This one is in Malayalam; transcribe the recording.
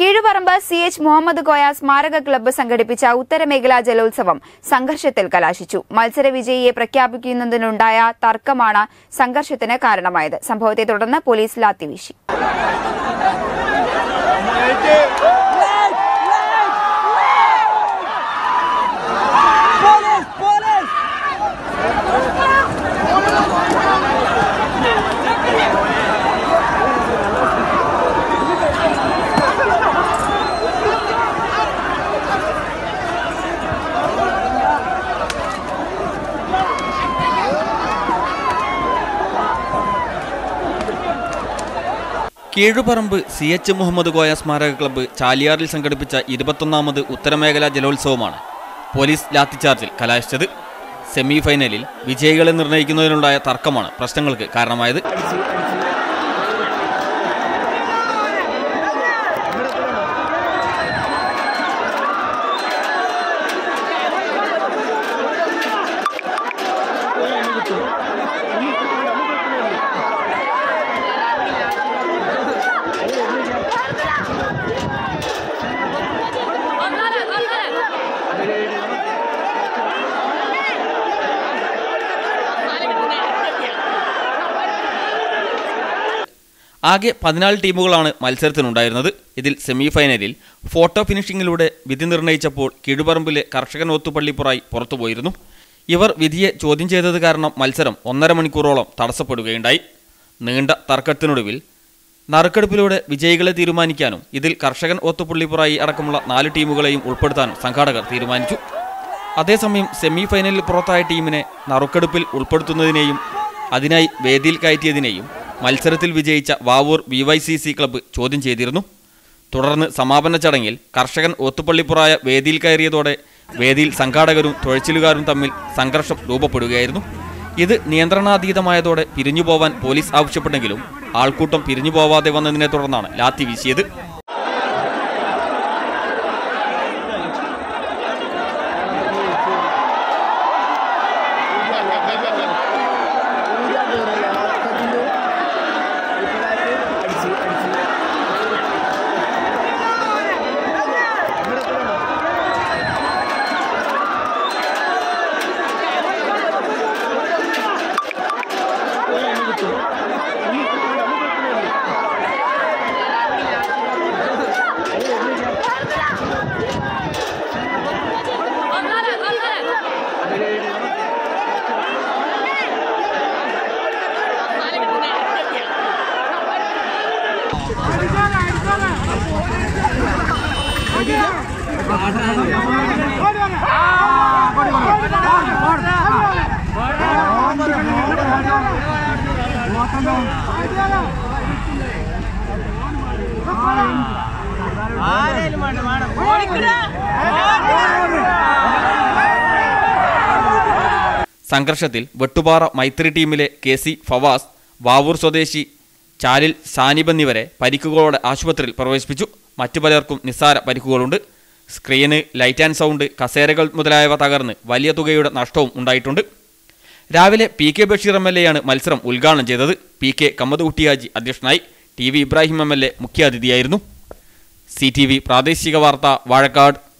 കീഴുപറമ്പ് സി എച്ച് മുഹമ്മദ് കോയ സ്മാരക ക്ലബ്ബ് സംഘടിപ്പിച്ച ഉത്തരമേഖലാ ജലോത്സവം സംഘർഷത്തിൽ കലാശിച്ചു മത്സര വിജയിയെ പ്രഖ്യാപിക്കുന്നതിനുണ്ടായ തർക്കമാണ് സംഘർഷത്തിന് കാരണമായത് സംഭവത്തെ തുടർന്ന് പോലീസ് ലാത്തിവീശി കീഴുപറമ്പ് സി എച്ച് മുഹമ്മദ് കോയ സ്മാരക ക്ലബ്ബ് ചാലിയാറിൽ സംഘടിപ്പിച്ച ഇരുപത്തൊന്നാമത് ഉത്തരമേഖലാ ജലോത്സവമാണ് പോലീസ് ലാത്തിച്ചാർജിൽ കലാശിച്ചത് സെമി ഫൈനലിൽ വിജയികളെ നിർണ്ണയിക്കുന്നതിനുണ്ടായ തർക്കമാണ് പ്രശ്നങ്ങൾക്ക് കാരണമായത് ആകെ പതിനാല് ടീമുകളാണ് മത്സരത്തിനുണ്ടായിരുന്നത് ഇതിൽ സെമി ഫൈനലിൽ ഫോട്ടോ ഫിനിഷിങ്ങിലൂടെ വിധി നിർണയിച്ചപ്പോൾ കീഴുപറമ്പിലെ കർഷകൻ ഒത്തുപള്ളിപ്പുറായി പുറത്തുപോയിരുന്നു ഇവർ വിധിയെ ചോദ്യം ചെയ്തത് കാരണം മത്സരം ഒന്നര മണിക്കൂറോളം തടസ്സപ്പെടുകയുണ്ടായി നീണ്ട തർക്കത്തിനൊടുവിൽ നറുക്കെടുപ്പിലൂടെ വിജയികളെ തീരുമാനിക്കാനും ഇതിൽ കർഷകൻ ഒത്തുപള്ളിപ്പുറായി അടക്കമുള്ള നാല് ടീമുകളെയും ഉൾപ്പെടുത്താനും സംഘാടകർ തീരുമാനിച്ചു അതേസമയം സെമി ഫൈനലിൽ പുറത്തായ ടീമിനെ നറുക്കെടുപ്പിൽ ഉൾപ്പെടുത്തുന്നതിനെയും അതിനായി വേദിയിൽ കയറ്റിയതിനെയും മത്സരത്തിൽ വിജയിച്ച Vavoor V Y C C club ചോദ്യം ചെയ്തിരുന്നു തുടർന്ന് സമാപന ചടങ്ങിൽ കർഷകൻ ഒത്തുപള്ളിപ്പുറായ വേദിയിൽ കയറിയതോടെ വേദിയിൽ സംഘാടകരും തുഴച്ചിലുകാരും തമ്മിൽ സംഘർഷം രൂപപ്പെടുകയായിരുന്നു ഇത് നിയന്ത്രണാതീതമായതോടെ പിരിഞ്ഞുപോവാൻ പോലീസ് ആവശ്യപ്പെട്ടെങ്കിലും ആൾക്കൂട്ടം പിരിഞ്ഞു പോവാതെ വന്നതിനെ തുടർന്നാണ് ലാത്തി വീശിയത് സംഘർഷത്തിൽ വെട്ടുപാറ മൈത്രി ടീമിലെ കെ സി ഫവാസ് വാവൂർ സ്വദേശി ചാലിൽ സാനിബ് എന്നിവരെ പരിക്കുകളോടെ ആശുപത്രിയിൽ പ്രവേശിപ്പിച്ചു മറ്റു പലർക്കും നിസ്സാര പരിക്കുകളുണ്ട് സ്ക്രീന് ലൈറ്റ് ആൻഡ് സൗണ്ട് കസേരകൾ മുതലായവ തകർന്ന് വലിയ തുകയുടെ നഷ്ടവും ഉണ്ടായിട്ടുണ്ട് രാവിലെ P K Basheer M L എയാണ് മത്സരം ഉദ്ഘാടനം ചെയ്തത് പി കെ കമ്മദ് കുട്ടിയാജി അധ്യക്ഷനായി T V Ibrahim M L A മുഖ്യാതിഥിയായിരുന്നു സി ടി വി പ്രാദേശിക വാർത്ത വാഴക്കാട്